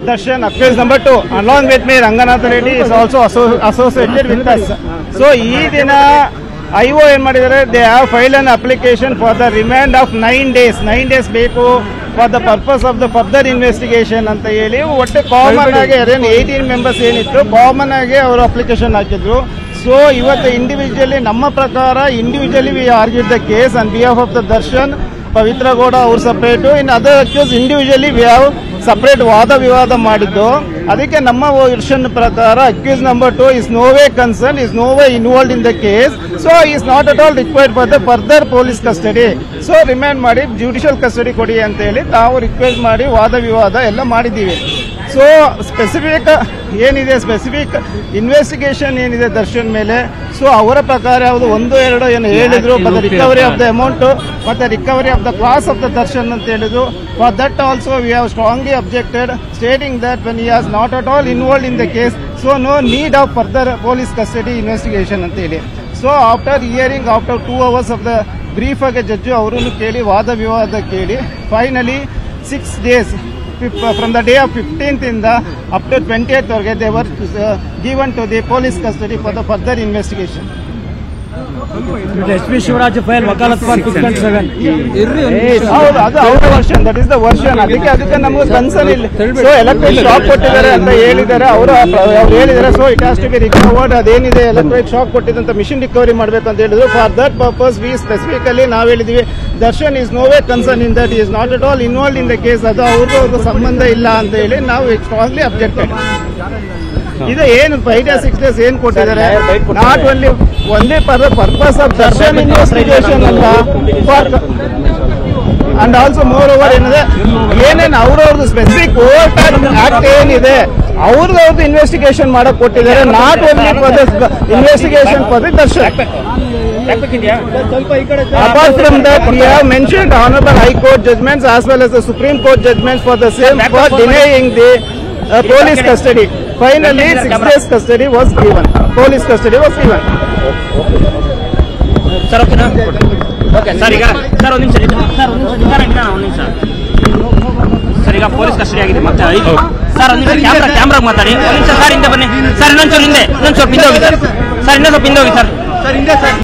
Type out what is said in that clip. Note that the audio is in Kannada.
Darshan, accused number two, along with me, Ranganath Reddy is also asso- associated with us. So, ಈ ದಿನ ಐ ಒ ಏನ್ ಮಾಡಿದ್ದಾರೆ they have file an application for the remand of nine days nine days ಬೇಕು for the purpose of the further investigation ಅಂತ ಹೇಳಿ ಒಟ್ಟು ಕಾಮನ್ ಆಗಿ ಅದೇನು ಏಯ್ಟೀನ್ ಮೆಂಬರ್ಸ್ ಏನಿತ್ತು ಕಾಮನ್ ಆಗಿ ಅವರು ಅಪ್ಲಿಕೇಶನ್ ಹಾಕಿದ್ರು ಸೊ ಇವತ್ತು ಇಂಡಿವಿಜುವಲಿ ನಮ್ಮ ಪ್ರಕಾರ individually we argued the case on behalf of the Darshan Pavithra Gowda ಅವ್ರು separate in other accused individually we have separate ವಾದ ವಿವಾದ ಮಾಡಿದ್ದು ಅದಕ್ಕೆ ನಮ್ಮ ವರ್ಷನ್ ಪ್ರಕಾರ accused number two is no way concern is no way involved in the case so is not at all required for the further police custody so remand ಮಾಡಿ ಜುಡಿಷಿಯಲ್ ಕಸ್ಟಡಿ ಕೊಡಿ ಅಂತ ಹೇಳಿ ತಾವು ರಿಕ್ವೆಸ್ಟ್ ಮಾಡಿ ವಾದ ವಿವಾದ ಎಲ್ಲ ಮಾಡಿದ್ದೀವಿ ಸೊ ಸ್ಪೆಸಿಫಿಕ್ ಏನಿದೆ ಸ್ಪೆಸಿಫಿಕ್ ಇನ್ವೆಸ್ಟಿಗೇಷನ್ ಏನಿದೆ ದರ್ಶನ್ ಮೇಲೆ ಸೊ ಅವರ ಪ್ರಕಾರ ಯಾವುದು ಒಂದು ಎರಡು ಏನು ಹೇಳಿದ್ರು ಮತ್ತೆ ರಿಕವರಿ ಆಫ್ ದ ಅಮೌಂಟ್ ಮತ್ತೆ recovery of the clothes of the Darshan ಅಂತ ಹೇಳಿದ್ರು for that also we have strongly objected stating that when he has not at all involved in the case so no need of further police custody investigation ಅಂತ ಹೇಳಿ so after hearing after two hours of the brief ಆಗಿ ಜಡ್ಜು ಅವರನ್ನು ಕೇಳಿ ವಾದ ವಿವಾದ ಕೇಳಿ finally six days from the day of fifteenth ಇಂದ ಅಪ್ ಟು ಟ್ವೆಂಟಿ ಏತ್ ವರೆಗೆ they were given to the police custody for the further investigation S P Shivaraj file ವಕಾಲತ್ ಫಾರ್ ಸಿಕ್ಸ್ ಪಾಯಿಂಟ್ ಸೆವೆನ್ ಹೌದು ಅದು ಅವರ version that is the version ಅದಕ್ಕೆ ಅದಕ್ಕೆ ನಮಗೆ ಕನ್ಸರ್ನ್ ಇಲ್ಲ ಸೊ ಎಲೆಕ್ಟ್ರಿಕ್ ಶಾಕ್ ಕೊಟ್ಟಿದ್ದಾರೆ ಅಂತ ಹೇಳಿದ್ದಾರೆ ಅವರು ಅವ್ರು ಹೇಳಿದ್ದಾರೆ so it has to be recovered ಅದೇನಿದೆ ಎಲೆಕ್ಟ್ರಿಕ್ ಶಾಕ್ ಕೊಟ್ಟಿದ್ದಂತ ಮಿಷಿನ್ ರಿಕವರಿ ಮಾಡಬೇಕು ಅಂತ ಹೇಳಿದ್ರು for that purpose we specifically ನಾವು ಹೇಳಿದ್ವಿ Darshan is no way concern in that is not at all involved in the case ಅದು ಅವ್ರಿಗೂ ಅವ್ರಿಗೂ ಸಂಬಂಧ ಇಲ್ಲ ಅಂತ ಹೇಳಿ ನಾವು ಸ್ಟ್ರಾಂಗ್ಲಿ ಅಬ್ಜೆಕ್ಟೆಡ್ ಇದು ಏನು ಫೈವ್ ಡೇಸ್ ಸಿಕ್ಸ್ ಡೇಸ್ ಏನ್ ಕೊಟ್ಟಿದ್ದಾರೆ ನಾಟ್ ಓನ್ಲಿ ಒಂದೇ for the purpose of Darshan investigation ಅಲ್ಲ for and also more over ಏನಿದೆ ಏನೇನು ಅವ್ರವ್ರದ್ದು ಸ್ಪೆಸಿಫಿಕ್ ಕೋರ್ಟ್ ಆಕ್ಟ್ ಏನಿದೆ ಅವ್ರದ್ದು ಅವ್ರದ್ದು ಇನ್ವೆಸ್ಟಿಗೇಷನ್ ಮಾಡಕ್ ಕೊಟ್ಟಿದ್ದಾರೆ not only for the investigation for the Darshan Apart from that, we have mentioned honorable High Court judgments as well as the Supreme Court judgments for the same for denying the uh, police custody. Finally, six days custody was given. Police custody was given. Sir ಓಕೆನಾ ಓಕೆ ಸರ್ ಈಗ ಸರ್ ಒಂದು ನಿಮಿಷ ಸರ್ ಒಂದು ನಿಮಿಷ ನಿಧಾನ ನಿಧಾನ ಒಂದು ನಿಮಿಷ ಸರ್ ಈಗ ಪೊಲೀಸ್ ಕಸ್ಟಡಿ ಆಗಿದೆ ಮತ್ತೆ ಐದು ಸರ್ ಒಂದು ನಿಮಿಷ ಕ್ಯಾಮ್ರಾ ಕ್ಯಾಮ್ರಾ ಮಾತಾಡಿ ಒಂದು ನಿಮಿಷ ಸರ್ ಹಿಂದೆ ಬನ್ನಿ ಸರ್ ಇನ್ನೊಂದು ಸ್ವಲ್ಪ ಹಿಂದೆ ಇನ್ನೊಂದು ಸ್ವಲ್ಪ ಹಿಂದೆ ಹೋಗಿ ಸರ್ ಸರ್ ಇನ್ನೊಂದು ಸ್ವಲ್ಪ ಹಿಂದೆ ಹೋಗಿ ಸರ್